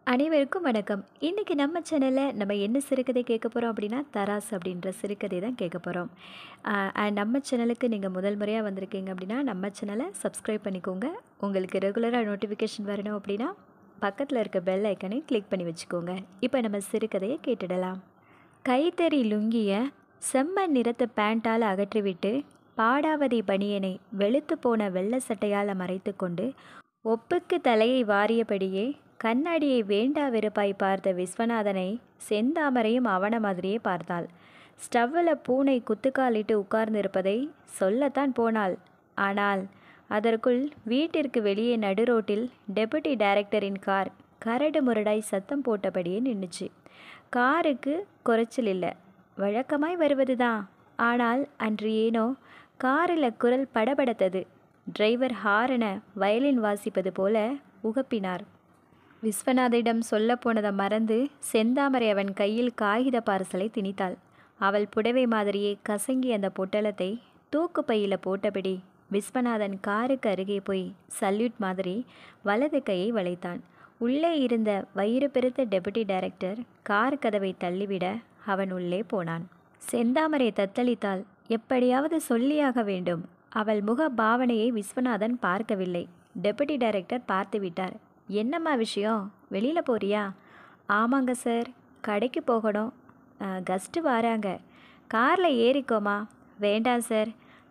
அனைவருக்கும் வணக்கம் இன்றைக்கி நம்ம சேனலில் நம்ம என்ன சிறுகதை கேட்க போகிறோம் அப்படின்னா தராஸ் அப்படின்ற சிறுகதை தான் கேட்க போகிறோம் அண்ட் நம்ம சேனலுக்கு நீங்கள் முதல் முறையாக வந்திருக்கீங்க அப்படின்னா நம்ம சேனலை சப்ஸ்கிரைப் பண்ணிக்கோங்க உங்களுக்கு ரெகுலராக நோட்டிஃபிகேஷன் வரணும் அப்படின்னா பக்கத்தில் இருக்க பெல் ஐக்கனை கிளிக் பண்ணி வச்சுக்கோங்க இப்போ நம்ம சிறுகதையை கேட்டுடலாம் கைத்தறி லுங்கிய செம்மண் நிறத்து பேண்டால் அகற்றிவிட்டு பாடாவதி பனியனை வெளுத்து போன வெள்ளை சட்டையால் மறைத்து கொண்டு ஒப்புக்கு தலையை வாரியபடியே கண்ணாடியை வேண்டா வெறுப்பாய் பார்த்த விஸ்வநாதனை செந்தாமரையும் அவன மாதிரியே பார்த்தாள் ஸ்டவ்வில் பூனை குத்துக்காலிட்டு உட்கார்ந்திருப்பதை சொல்லத்தான் போனாள் ஆனால் அதற்குள் வீட்டிற்கு வெளியே நடுரோட்டில் டெபுட்டி டைரக்டரின் கார் கரடு முரடாய் சத்தம் போட்டபடியே நின்றுச்சு காருக்கு குறைச்சல் இல்லை வழக்கமாய் வருவது தான் ஆனால் அன்று ஏனோ காரில் குரல் படபடத்தது டிரைவர் ஹாரன வயலின் வாசிப்பது போல உகப்பினார் விஸ்வநாதிடம் சொல்ல போனதை மறந்து செந்தாமரை அவன் கையில் காகித பார்சலை திணித்தாள் அவள் புடவை மாதிரியே கசங்கி அந்த பொட்டலத்தை தூக்கு பையில் போட்டபடி விஸ்வநாதன் காருக்கு அருகே போய் சல்யூட் மாதிரி வலது கையை வளைத்தான் உள்ளே இருந்த வயிறு பெருத்த டெபுட்டி டைரக்டர் கார் கதவை தள்ளிவிட அவன் உள்ளே போனான் செந்தாமரை தத்தளித்தாள் எப்படியாவது சொல்லியாக வேண்டும் அவள் முக பாவனையை விஸ்வநாதன் பார்க்கவில்லை டெபுட்டி டைரக்டர் பார்த்து விட்டார் என்னம்மா விஷயம் வெளியில் போறியா ஆமாங்க சார் கடைக்கு போகணும் கஸ்ட்டு வராங்க காரில் ஏறிக்கோமா வேண்டாம் சார்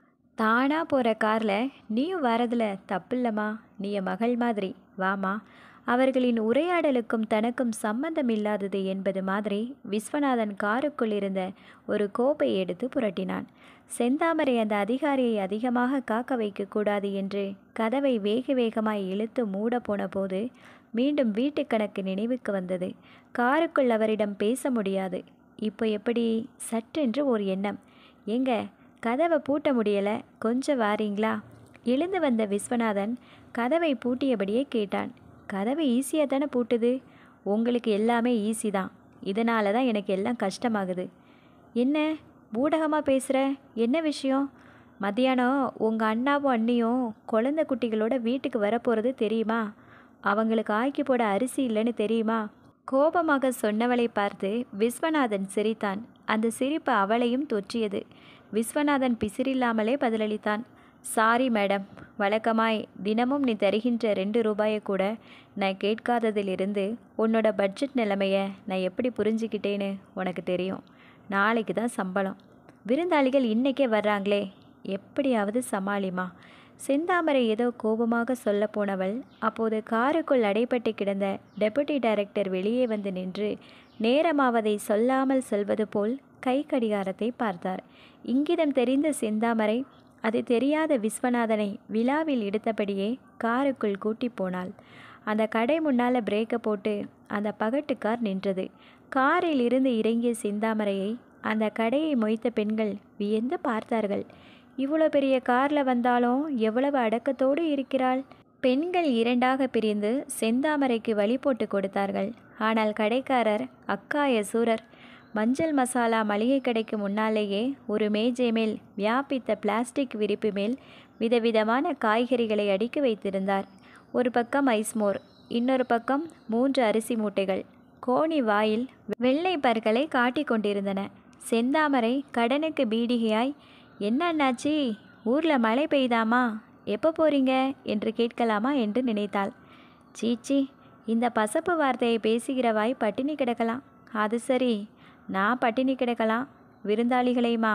தானாக போகிற காரில் நீயும் வரதில் தப்பில்லம்மா நீ என் மகள் மாதிரி வாமா அவர்களின் உரையாடலுக்கும் தனக்கும் சம்பந்தம் இல்லாதது என்பது மாதிரி விஸ்வநாதன் காருக்குள் இருந்த ஒரு கோப்பை எடுத்து புரட்டினான் செந்தாமரை அந்த அதிகாரியை அதிகமாக காக்க வைக்கக்கூடாது என்று கதவை வேக வேகமாய் இழுத்து மூட போன போது மீண்டும் வீட்டு கணக்கு நினைவுக்கு வந்தது காருக்குள் அவரிடம் பேச முடியாது இப்போ எப்படி சட்டென்று ஒரு எண்ணம் எங்க கதவை பூட்ட முடியலை கொஞ்சம் வாரீங்களா எழுந்து வந்த விஸ்வநாதன் கதவை பூட்டியபடியே கேட்டான் கதவை ஈஸியாக தானே பூட்டுது உங்களுக்கு எல்லாமே ஈஸி தான் இதனால தான் எனக்கு எல்லாம் கஷ்டமாகுது என்ன பூடகமாக பேசுகிற என்ன விஷயம் மத்தியானம் உங்கள் அண்ணாவும் அண்ணியும் குழந்தை குட்டிகளோட வீட்டுக்கு வரப்போகிறது தெரியுமா அவங்களுக்கு ஆக்கி போட அரிசி இல்லைன்னு தெரியுமா கோபமாக சொன்னவளை பார்த்து விஸ்வநாதன் சிரித்தான் அந்த சிரிப்பு அவளையும் தொற்றியது விஸ்வநாதன் பிசிறில்லாமலே பதிலளித்தான் சாரி மேடம் வழக்கமாய் தினமும் நீ தருகின்ற ரெண்டு ரூபாயை கூட நான் கேட்காததிலிருந்து உன்னோட பட்ஜெட் நிலைமையை நான் எப்படி புரிஞ்சுக்கிட்டேன்னு உனக்கு தெரியும் நாளைக்கு தான் சம்பளம் விருந்தாளிகள் இன்றைக்கே வர்றாங்களே எப்படியாவது சமாளிமா செந்தாமரை ஏதோ கோபமாக சொல்ல போனவள் அப்போது காருக்குள் அடைப்பட்டு கிடந்த டெபுட்டி டைரக்டர் வெளியே வந்து நின்று நேரமாவதை சொல்லாமல் சொல்வது போல் கை கடிகாரத்தை பார்த்தார் இங்கிதம் தெரிந்த செந்தாமரை அது தெரியாத விஸ்வநாதனை விழாவில் எடுத்தபடியே காருக்குள் கூட்டி போனாள் அந்த கடை முன்னால் பிரேக்கை போட்டு அந்த பகட்டு கார் நின்றது காரில் இருந்து இறங்கிய செந்தாமரையை அந்த கடையை மொய்த்த பெண்கள் வியந்து பார்த்தார்கள் இவ்வளோ பெரிய காரில் வந்தாலும் எவ்வளவு அடக்கத்தோடு இருக்கிறாள் பெண்கள் இரண்டாக பிரிந்து செந்தாமரைக்கு வழி போட்டு கொடுத்தார்கள் ஆனால் கடைக்காரர் அக்காய சூரர் மஞ்சள் மசாலா மளிகை கடைக்கு முன்னாலேயே ஒரு மேஜை மேல் வியாபித்த பிளாஸ்டிக் விரிப்பு மேல் விதவிதமான காய்கறிகளை அடுக்கி வைத்திருந்தார் ஒரு பக்கம் ஐஸ்மோர் இன்னொரு பக்கம் மூன்று அரிசி மூட்டைகள் கோணி வாயில் வெள்ளை பற்களை காட்டிக் கொண்டிருந்தன செந்தாமரை கடனுக்கு பீடிகையாய் என்னன்னாச்சி ஊரில் மழை பெய்தாமா எப்போ போறீங்க என்று கேட்கலாமா என்று நினைத்தாள் சீச்சி இந்த பசப்பு வார்த்தையை பேசுகிறவாய் பட்டினி கிடக்கலாம் அது சரி நான் பட்டினி கிடக்கலாம் விருந்தாளிகளையுமா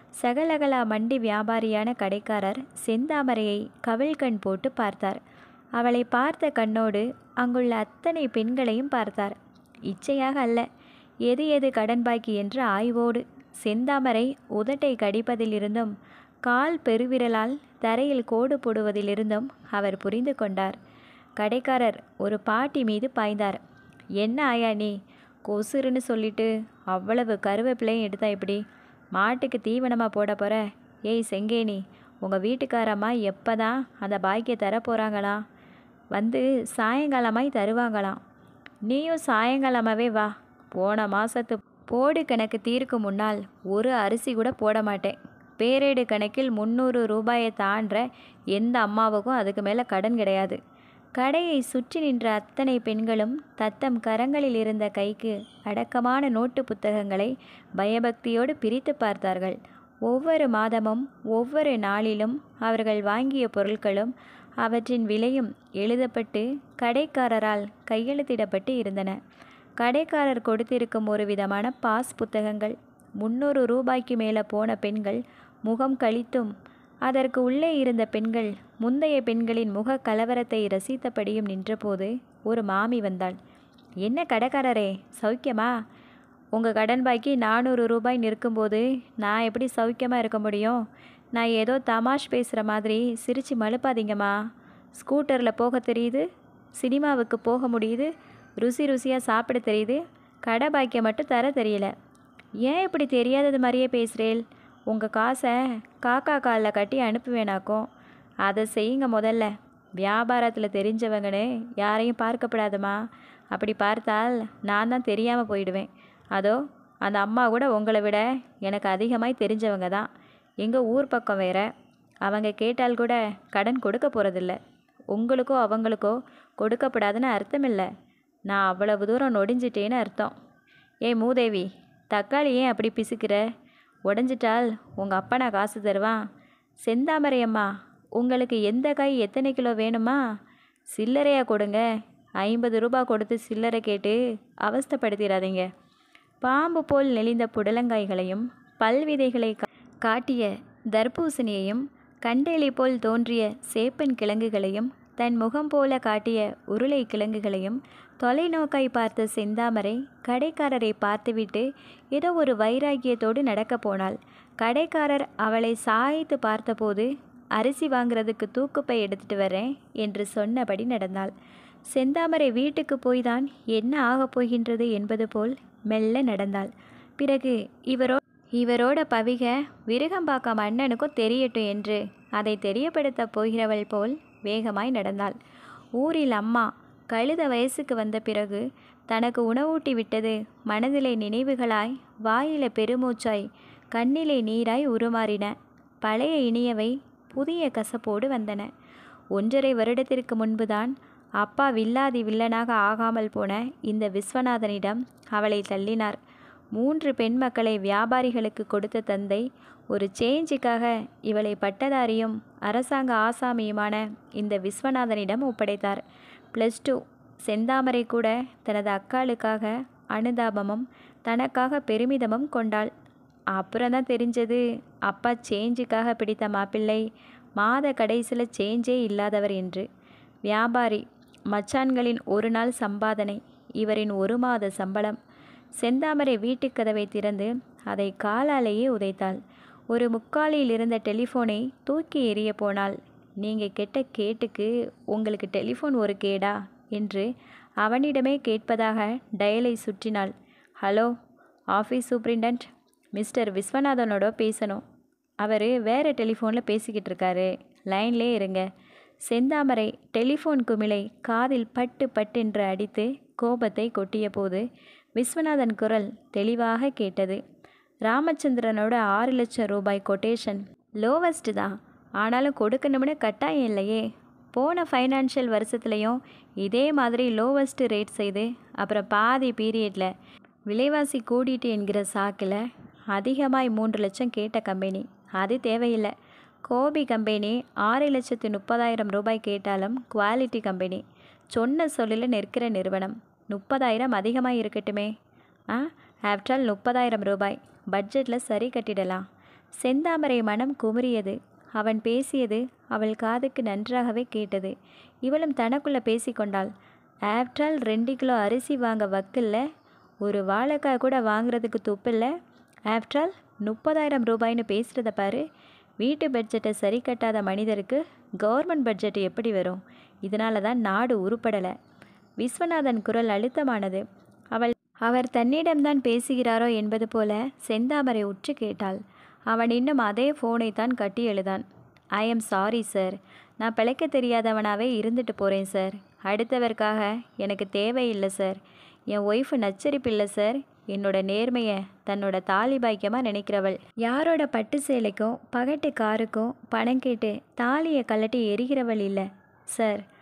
சகலகலா மண்டி வியாபாரியான கடைக்காரர் செந்தாமரையை கவிழ்கண் போட்டு பார்த்தார் அவளை பார்த்த கண்ணோடு அங்குள்ள அத்தனை பெண்களையும் பார்த்தார் இச்சையாக அல்ல எது எது கடன் பாக்கி என்ற ஆய்வோடு செந்தாமரை உதட்டை கடிப்பதிலிருந்தும் கால் பெருவிரலால் தரையில் கோடு போடுவதிலிருந்தும் அவர் புரிந்து கொண்டார் கடைக்காரர் ஒரு பாட்டி மீது பாய்ந்தார் என்ன ஆயா நீ கொசுருன்னு சொல்லிட்டு அவ்வளவு கருவேப்பிலையும் எடுத்தா இப்படி மாட்டுக்கு தீவனமாக போட போகிற ஏய் செங்கேணி உங்கள் வீட்டுக்காரம்மா எப்போ தான் அந்த பாக்கியை தர போகிறாங்களா வந்து சாயங்காலமாய் தருவாங்களாம் நீயும் சாயங்காலமாகவே வா போன மாதத்து போடு கணக்கு தீர்க்கும் முன்னால் ஒரு அரிசி கூட போட மாட்டேன் பேரேடு கணக்கில் முந்நூறு ரூபாயை தாண்டுற எந்த அம்மாவுக்கும் அதுக்கு மேலே கடன் கிடையாது கடையை சுற்றி நின்ற அத்தனை பெண்களும் தத்தம் கரங்களில் இருந்த கைக்கு அடக்கமான நோட்டு புத்தகங்களை பயபக்தியோடு பிரித்து பார்த்தார்கள் ஒவ்வொரு மாதமும் ஒவ்வொரு நாளிலும் அவர்கள் வாங்கிய பொருட்களும் அவற்றின் விலையும் எழுதப்பட்டு கடைக்காரரால் கையெழுத்திடப்பட்டு இருந்தன கடைக்காரர் கொடுத்திருக்கும் ஒரு விதமான பாஸ் புத்தகங்கள் முந்நூறு ரூபாய்க்கு மேலே போன பெண்கள் முகம் கழித்தும் அதற்கு உள்ளே இருந்த பெண்கள் முந்தைய பெண்களின் முக கலவரத்தை ரசித்தபடியும் நின்றபோது ஒரு மாமி வந்தாள் என்ன கடைக்காரரே சௌக்கியமா உங்கள் கடன் பாக்கி நானூறு ரூபாய் நிற்கும்போது நான் எப்படி சௌக்கியமாக இருக்க முடியும் நான் ஏதோ தமாஷ் பேசுகிற மாதிரி சிரித்து மழுப்பாதீங்கம்மா ஸ்கூட்டரில் போக தெரியுது சினிமாவுக்கு போக முடியுது ருசி ருசியாக சாப்பிட தெரியுது கடை பாக்கியம் மட்டும் தர தெரியல ஏன் இப்படி தெரியாதது மாதிரியே பேசுகிறேள் உங்கள் காசை காக்கா காலில் கட்டி அனுப்புவேனாக்கும் அதை செய்யுங்க முதல்ல வியாபாரத்தில் தெரிஞ்சவங்கன்னு யாரையும் பார்க்கப்படாதம்மா அப்படி பார்த்தால் நான் தான் தெரியாமல் போயிடுவேன் அதோ அந்த அம்மா கூட உங்களை விட எனக்கு அதிகமாய் தெரிஞ்சவங்க தான் எங்கள் ஊர் பக்கம் வேற அவங்க கேட்டால் கூட கடன் கொடுக்க போகிறதில்ல உங்களுக்கோ அவங்களுக்கோ கொடுக்கப்படாதுன்னு அர்த்தம் இல்லை நான் அவ்வளவு தூரம் நொடிஞ்சிட்டேன்னு அர்த்தம் ஏ மூதேவி தக்காளி ஏன் அப்படி பிசுக்கிற உடஞ்சிட்டால் உங்கள் அப்பா நான் காசு தருவான் செந்தாமரை அம்மா உங்களுக்கு எந்த காய் எத்தனை கிலோ வேணுமா சில்லறையாக கொடுங்க ஐம்பது ரூபா கொடுத்து சில்லறை கேட்டு அவஸ்தைப்படுத்திடாதீங்க பாம்பு போல் நெளிந்த புடலங்காய்களையும் பல்விதைகளை கா- காட்டிய தர்பூசணியையும் கண்டேலி போல் தோன்றிய சேப்பன் கிழங்குகளையும் தன் முகம் போல காட்டிய உருளை கிழங்குகளையும் தொலைநோக்காய் பார்த்த செந்தாமரை கடைக்காரரை பார்த்துவிட்டு ஏதோ ஒரு வைராக்கியத்தோடு நடக்கப் போனாள் கடைக்காரர் அவளை சாய்த்து பார்த்தபோது அரிசி வாங்குறதுக்கு தூக்குப்பை எடுத்துட்டு வரேன் என்று சொன்னபடி நடந்தாள் செந்தாமரை வீட்டுக்கு போய்தான் என்ன ஆகப் போகின்றது என்பது போல் மெல்ல நடந்தாள் பிறகு இவரோ இவரோட பவிக விருகம்பாக்கம் அண்ணனுக்கும் தெரியட்டும் என்று அதை தெரியப்படுத்த போகிறவள் போல் வேகமாய் நடந்தாள் ஊரில் அம்மா கழுத வயசுக்கு வந்த பிறகு தனக்கு உணவூட்டி விட்டது மனதிலே நினைவுகளாய் வாயில பெருமூச்சாய் கண்ணிலே நீராய் உருமாறின பழைய இனியவை புதிய கசப்போடு வந்தன ஒன்றரை வருடத்திற்கு முன்புதான் அப்பா வில்லாதி வில்லனாக ஆகாமல் போன இந்த விஸ்வநாதனிடம் அவளை தள்ளினார் மூன்று பெண் மக்களை வியாபாரிகளுக்கு கொடுத்த தந்தை ஒரு சேஞ்சுக்காக இவளை பட்டதாரியும் அரசாங்க ஆசாமியுமான இந்த விஸ்வநாதனிடம் ஒப்படைத்தார் ப்ளஸ் டூ செந்தாமரை கூட தனது அக்காளுக்காக அனுதாபமும் தனக்காக பெருமிதமும் கொண்டாள் அப்புறம் தான் தெரிஞ்சது அப்பா சேஞ்சுக்காக பிடித்த மாப்பிள்ளை மாத கடைசியில் சேஞ்சே இல்லாதவர் என்று வியாபாரி மச்சான்களின் ஒரு நாள் சம்பாதனை இவரின் ஒரு மாத சம்பளம் செந்தாமரை வீட்டுக் கதவை திறந்து அதை காலாலேயே உதைத்தாள் ஒரு முக்காலில் இருந்த டெலிஃபோனை தூக்கி எறிய போனாள் நீங்கள் கெட்ட கேட்டுக்கு உங்களுக்கு டெலிஃபோன் ஒரு கேடா என்று அவனிடமே கேட்பதாக டயலை சுற்றினாள் ஹலோ ஆஃபீஸ் சூப்ரிண்டன்ட் மிஸ்டர் விஸ்வநாதனோட பேசணும் அவர் வேறு டெலிஃபோனில் பேசிக்கிட்டு இருக்காரு லைன்லே இருங்க செந்தாமரை டெலிஃபோன் குமிழை காதில் பட்டு பட்டென்று அடித்து கோபத்தை கொட்டிய போது விஸ்வநாதன் குரல் தெளிவாக கேட்டது ராமச்சந்திரனோட ஆறு லட்சம் ரூபாய் கொட்டேஷன் லோவஸ்ட் தான் ஆனாலும் கொடுக்கணும்னு கட்டாயம் இல்லையே போன ஃபைனான்ஷியல் வருஷத்துலேயும் இதே மாதிரி லோவஸ்ட் ரேட் செய்து அப்புறம் பாதி பீரியடில் விலைவாசி கூடிட்டு என்கிற சாக்கில் அதிகமாய் மூன்று லட்சம் கேட்ட கம்பெனி அது தேவையில்லை கோபி கம்பெனி ஆறு லட்சத்து முப்பதாயிரம் ரூபாய் கேட்டாலும் குவாலிட்டி கம்பெனி சொன்ன சொல்லில் நிற்கிற நிறுவனம் முப்பதாயிரம் அதிகமாக இருக்கட்டுமே ஆ ஆஃப்டர் ஆல் முப்பதாயிரம் ரூபாய் பட்ஜெட்டில் சரி கட்டிடலாம் செந்தாமரை மனம் குமுறியது அவன் பேசியது அவள் காதுக்கு நன்றாகவே கேட்டது இவளும் தனக்குள்ளே பேசிக்கொண்டாள் ஆஃப்டர் ஆல் ரெண்டு கிலோ அரிசி வாங்க வக்கில்ல ஒரு வாழைக்காய் கூட வாங்குறதுக்கு துப்பில்ல ஆஃப்டர் ஆல் முப்பதாயிரம் ரூபாய்னு பேசுகிறத பாரு வீட்டு பட்ஜெட்டை சரி கட்டாத மனிதருக்கு கவர்மெண்ட் பட்ஜெட் எப்படி வரும் இதனால தான் நாடு உருப்படலை விஸ்வநாதன் குரல் அழுத்தமானது அவள் அவர் தன்னிடம்தான் பேசுகிறாரோ என்பது போல செந்தாமரை உற்று கேட்டாள் அவன் இன்னும் அதே ஃபோனை தான் கட்டி எழுதான் ஐ எம் சாரி சார் நான் பிழைக்க தெரியாதவனாவே இருந்துட்டு போகிறேன் சார் அடுத்தவருக்காக எனக்கு தேவையில்லை சார் என் ஒய்ஃபு நச்சரிப்பு இல்லை சார் என்னோட நேர்மையை தன்னோட தாலி பாக்கியமாக நினைக்கிறவள் யாரோட பட்டு சேலைக்கும் பகட்டு காருக்கும் பணம் கேட்டு தாலியை கழட்டி எரிகிறவள் இல்லை sir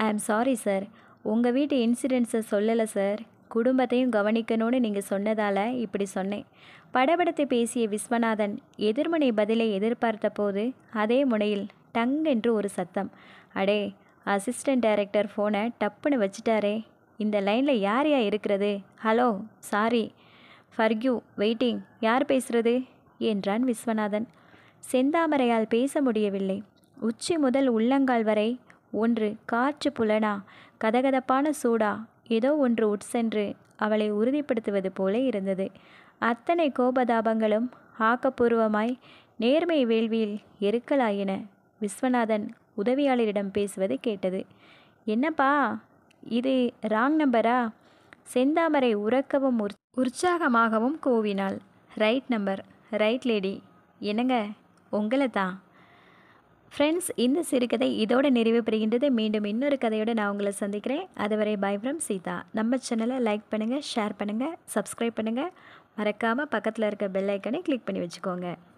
I am sorry sir உங்கள் வீட்டு இன்சிடென்ட்ஸை சொல்லலை சார் குடும்பத்தையும் கவனிக்கணும்னு நீங்கள் சொன்னதால் இப்படி சொன்னேன் படபடத்து பேசிய விஸ்வநாதன் எதிர்முனை பதிலை எதிர்பார்த்த போது அதே முனையில் டங் என்று ஒரு சத்தம் அடே அசிஸ்டன்ட் டைரக்டர் ஃபோனை டப்புன்னு வச்சிட்டாரே இந்த லைனில் யார் யா இருக்கிறது ஹலோ சாரி ஃபர்க்யூ வெயிட்டிங் யார் பேசுறது என்றான் விஸ்வநாதன் செந்தாமரையால் பேச முடியவில்லை உச்சி முதல் உள்ளங்கால் வரை ஒன்று காற்று புலனா கதகதப்பான சூடா ஏதோ ஒன்று உட்சென்று அவளை உறுதிப்படுத்துவது போல இருந்தது அத்தனை கோபதாபங்களும் ஆக்கப்பூர்வமாய் நேர்மை வேள்வியில் எருக்கலாயின விஸ்வநாதன் உதவியாளரிடம் பேசுவது கேட்டது என்னப்பா இது ராங் நம்பரா செந்தாமரை உறக்கவும் உற் உற்சாகமாகவும் கூவினாள் ரைட் நம்பர் ரைட் லேடி என்னங்க உங்களை தான் ஃப்ரெண்ட்ஸ் இந்த சிறுகதை இதோட நிறைவு பெறுகின்றது மீண்டும் இன்னொரு கதையோடு நான் உங்களை சந்திக்கிறேன் அதுவரை பை ஃப்ரம் சீதா நம்ம சேனலை லைக் பண்ணுங்கள் ஷேர் பண்ணுங்கள் சப்ஸ்கிரைப் பண்ணுங்கள் மறக்காமல் பக்கத்தில் இருக்க பெல் ஐக்கனை கிளிக் பண்ணி வச்சுக்கோங்க